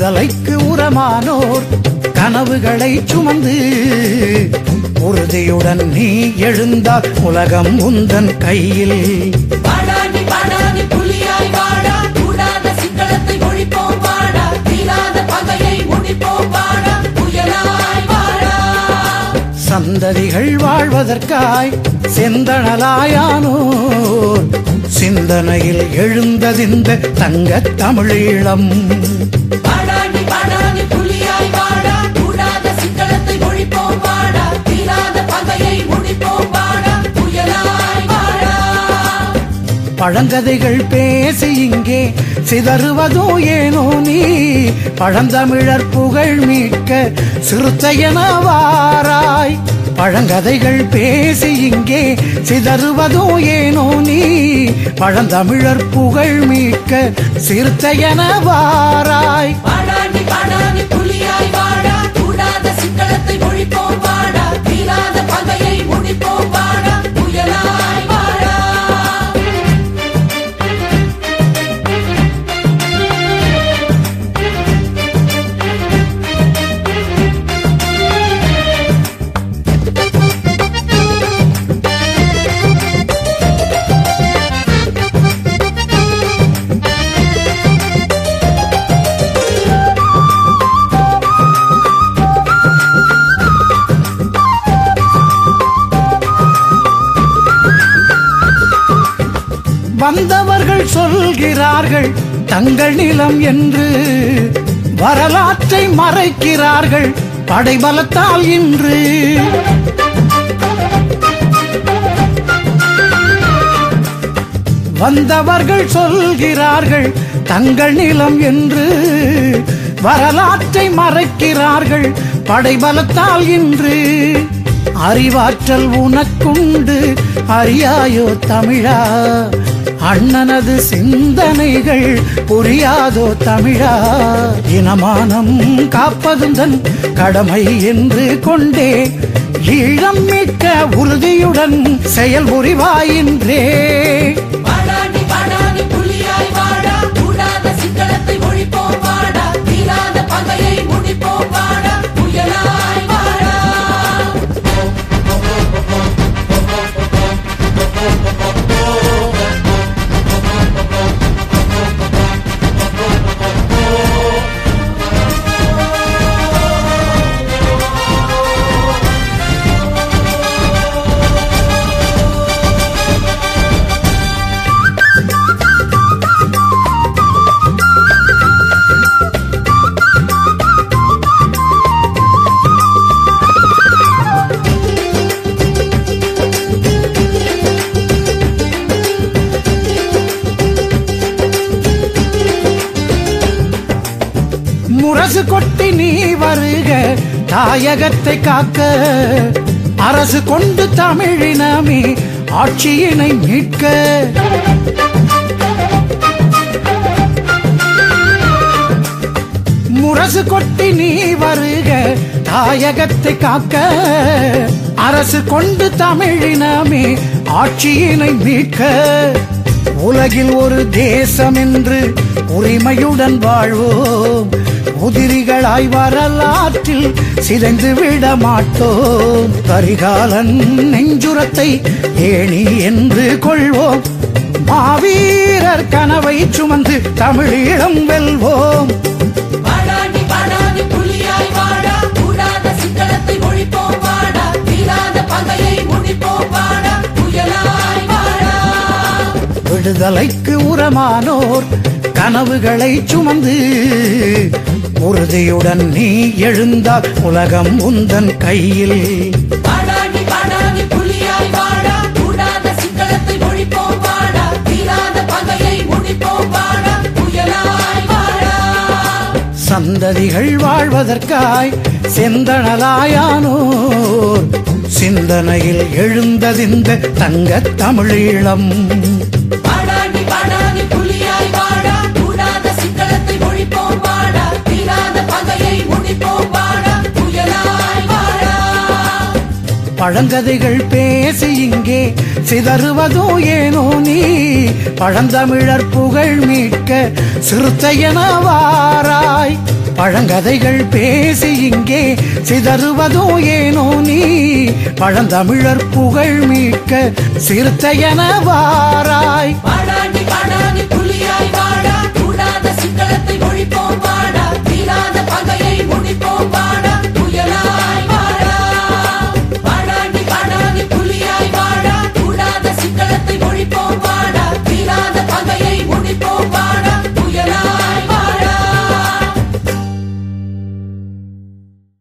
விடுதலைக்கு உரமானோர் கனவுகளை சுமந்து உறுதியுடன் நீ எழுந்தால் உலகம் உந்தன் கையில் வாடாடி வாடாடி புலியாய் வாடா கூடாத சிங்களத்தை ஒழிப்போம் வாடா தீராத பகையை முடிப்போம் வாடா புயலாய் வாடா சந்ததிகள் வாழ்வதற்காய் செந்தணலாயானோர் சிந்தனையில் எழுந்ததிந்த தங்கத் தமிழீழம் வாடாடி வாடாடி புலியாய் வாடா கூடாத சிங்களத்தை ஒழிப்போம் வாடா தீராத பகையை முடிப்போம் வாடா புயலாய் வாடா பழங்கதைகள் பேசி இங்கே சிதறுவதோ ஏனோ நீ பழந்தமிழர் புகழ் மீட்க சிறுத்தையன வாராய் பழங்கதைகள் பேசி இங்கே சிதறுவதோ ஏனோ நீ பழந்தமிழர் புகழ் மீட்க சிறுத்தையன வாராய் வாடாடி வாடாடி புலியாய் வாடா கூடாத சிங்களத்தை ஒழிப்போம் வாடா தீராத பகையை முடிப்போம் வாடா புயலாய் வாடா வந்தவர்கள் சொல்கிறார்கள் தங்கள் நிலம் என்று வரலாற்றை மறைக்கிறார்கள் படைபலத்தால் இன்று வந்தவர்கள் சொல்கிறார்கள் தங்கள் நிலம் என்று வரலாற்றை மறைக்கிறார்கள் படைபலத்தால் இன்று அறிவாற்றல் உனக்குண்டு அறியாயோ தமிழா அண்ணனது சிந்தனைகள் புரியாதோ தமிழா இனமானம் காப்பதும் தன் கடமை என்று கொண்டே ஈழம் மீட்க உறுதியுடன் செயல் புரிவாயின்றே வாடாடி வாடாடி புலியாய் வாடா கூடாத சிங்களத்தை ஒழிப்போம் வாடா தீராத பகையை முடிப்போம் வாடா புயலாய் வாடா முரசு கொட்டி நீ வருக தாயகத்தை காக்க அரசு கொண்டு தமிழினமே ஆட்சியினை மீட்க முரசு கொட்டி நீ வருக தாயகத்தை காக்க அரசு கொண்டு தமிழினமே ஆட்சியினை மீட்க உலகில் ஒரு தேசம் என்று உரிமையுடன் வாழ்வோம் உதிரிகளாய் வரலாற்றில் சிதைந்து விட மாட்டோம் கரிகாலன் நெஞ்சுரத்தை ஏணி என்று கொள்வோம் மாவீரர் கனவை சுமந்து தமிழீழம் வெல்வோம் வாடாடி வாடாடி புலியாய் வாடா கூடாத சிங்களத்தை ஒழிப்போம் வாடா தீராத பகையை முடிப்போம் வாடா புயலாய் வாடா விடுதலைக்கு உரமானோர் கனவுகளை சுமந்து உறுதியுடன் நீ எழுந்தால் உலகம் உந்தன் கையில் வாடாடி வாடாடி புலியாய் வாடா கூடாத சிங்களத்தை ஒழிப்போம் வாடா தீராத பகையை முடிப்போம் வாடா புயலாய் வாடா சந்ததிகள் வாழ்வதற்காய் செந்தணலாயானோர் சிந்தனையில் எழுந்ததிந்த தங்கத் தமிழீழம் வாடாடி வாடாடி புலியாய் வாடா கூடாத சிங்களத்தை ஒழிப்போம் வாடா தீராத பகையை முடிப்போம் வாடா புயலாய் வாடா பழங்கதைகள் பேசி இங்கே சிதறுவதோ ஏனோ நீ பழந்தமிழர் புகழ் மீட்க சிறுத்தையன வாராய் பழங்கதைகள் பேசி இங்கே சிதறுவதோ ஏனோ நீ பழந்தமிழர் புகழ் மீட்க சிறுத்தையன வாராய் வாடாண்டி